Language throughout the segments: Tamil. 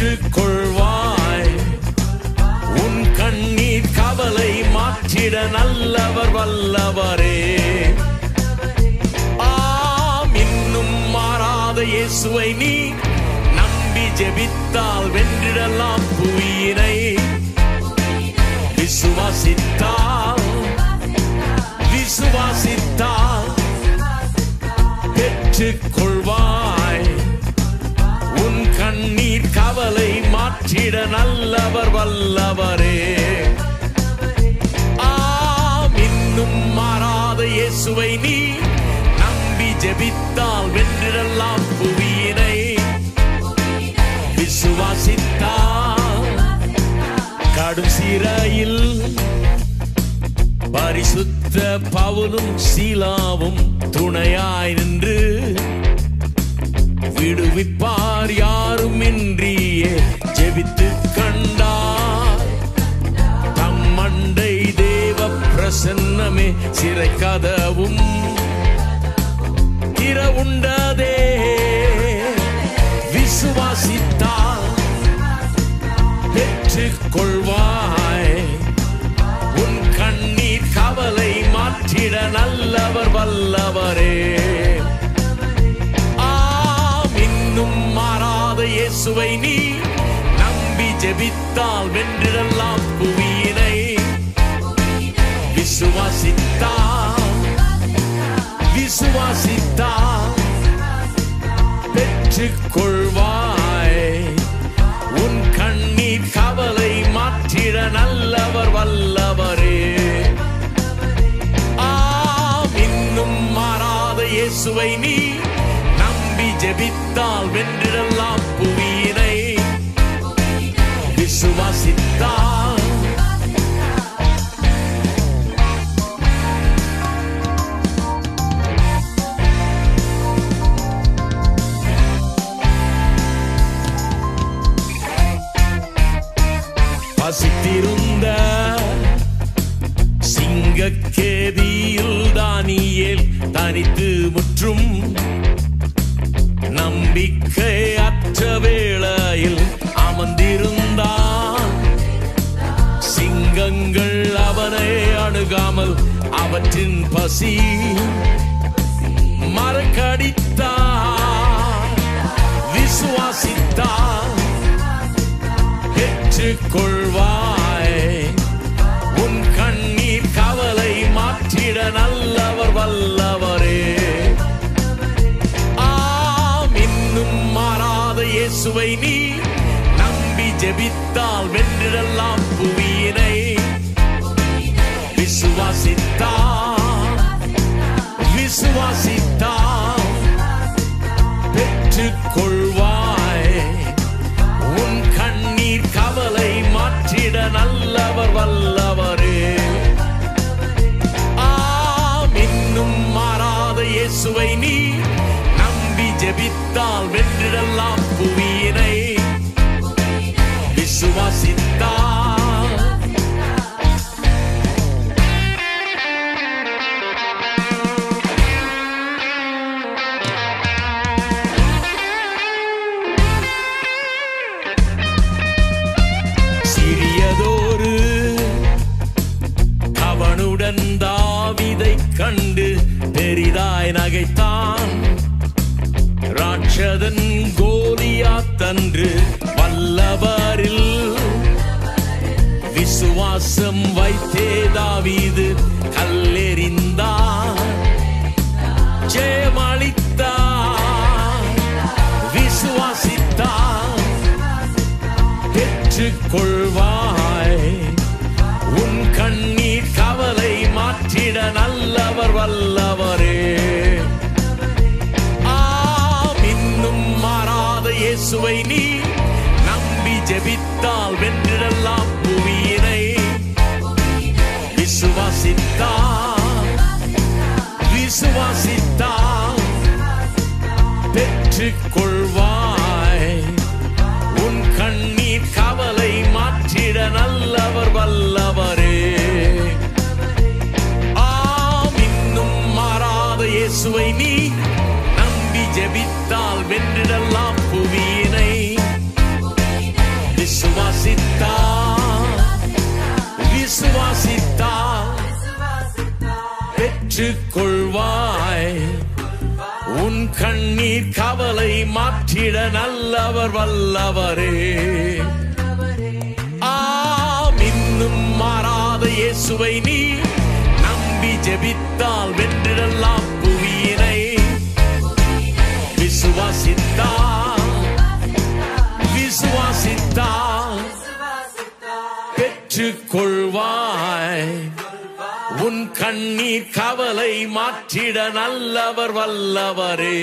பெற்றுக்கொள்வாய் உன் கண்ணீர் கவலை மாற்றிட நல்லவர் வல்லவரே ஆம் இன்னும் மாறாத இயேசுவை நீ நம்பி ஜெபித்தால் வென்றிடலாம் புவியினை விசுவாசித்தால் விசுவாசித்தால் பெற்றுக்கொள்வாய் உன் கண்ணீர் கவலை மாற்றிட நல்லவர் வல்லவரே ஆம் இன்னும் மாறாத இயேசுவை நீ நம்பி ஜெபித்தால் வென்றிடலாம் புவியினை விசுவாசித்தால் கடும் சிறையில் பரிசுத்த பவுலும் சீலாவும் துணையாய் நின்று விடுவிப்பார் யாரும் இன்றியே ஜெபித்து கண்டார் தம் மண்டை தேவ பிரசன்னமே சிறை கதவும் திறவுண்டதே விசுவாசித்தால் பெற்றுக்கொள்வாய் உன் கண்ணீர் கவலை மாற்றிட நல்லவர் வல்லவரே ஆம் இன்னும் மாறாத இயேசுவை நீ நம்பி ஜெபித்தால் வென்றிடலாம் புவியினை விசுவாசித்தால் விசுவாசித்தால் பெற்றுக்கொள்வாய் உன் கண்ணீர் கவலை மாற்றிட நல்லவர் வல்லவரே ஆம் இன்னும் மாறாத இயேசுவை நீ நம்பி ஜெபித்தால் வென்றிடலாம் புவியினை விசுவாசித்தால் பசித்திருந்த சிங்கக்கேதியில் தானியேல் தனித்து முற்றும் நம்பிக்கை அற்ற வேளையில் அமர்ந்திருந்தான் சிங்கங்கள் அவனை அணுகாமல் அவற்றின் பசி மறக்கடித்தான் விசுவாசித்தான் பெற்றுக்கொள்வாய் உன் கண்ணீர் கவலை மாற்றிட நல்லவர் வல்லவரே ஆம் இன்னும் மாறாத இயேசுவை நீ நம்பி ஜெபித்தால் வென்றிடலாம் புவியினை விசுவாசித்தால் விசுவாசித்தால் பெற்றுக்கொள்வாய் உன் கண்ணீர் கவலை மாற்றிட நல்லவர் வல்லவரே ஆம் இன்னும் மாறாத இயேசுவை நீ நம்பி ஜெபித்தால் வென்றிடலாம் புவியினை விசுவாசித்தால் சிறியதோரு அவனுடன் தாவிதை கண்டு பெரிதாய் நகைத்தான் ராட்சதன் கோலியாத்தன்று வல்லவரில் விசுவாசம் வைத்தே தாவீது கல்லெறிந்தான் ஜெயமளித்தான் விசுவாசித்தான் பெற்றுக்கொள்வாய் உன் கண்ணீர் கவலை மாற்றிட நல்லவர் வல்லவரே ஆம் இன்னும் மாறாத இயேசுவை நீ நம்பி ஜெபித்தால் வென்றிடலாம் புவியினை விசுவாசித்தால் விசுவாசித்தால் பெற்றுக்கொள்வாய் உன் கண்ணீர் கவலை மாற்றிட நல்லவர் வல்லவரே ஆம் இன்னும் மாறாத இயேசுவை நீ நம்பி ஜெபித்தால் வென்றிடலாம் புவியினை பெற்றுக்கொள்வாய் உன் கண்ணீர் கவலை மாற்றிட நல்லவர் வல்லவரே ஆம் இன்னும் மாறாத இயேசுவை நீ நம்பி ஜெபித்தால் வென்றிடலாம் புவியினை விசுவாசித்தால் விசுவாசித்தால் பெற்றுக்கொள்வாய் உன் கண்ணீர் கவலை மாற்றிட நல்லவர் வல்லவரே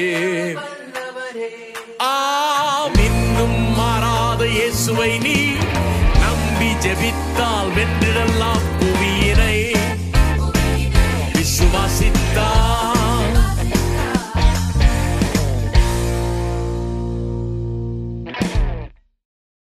ஆம் இன்னும் மாறாத இயேசுவை நீ நம்பி ஜெபித்தால் வென்றிடலாம் புவியினை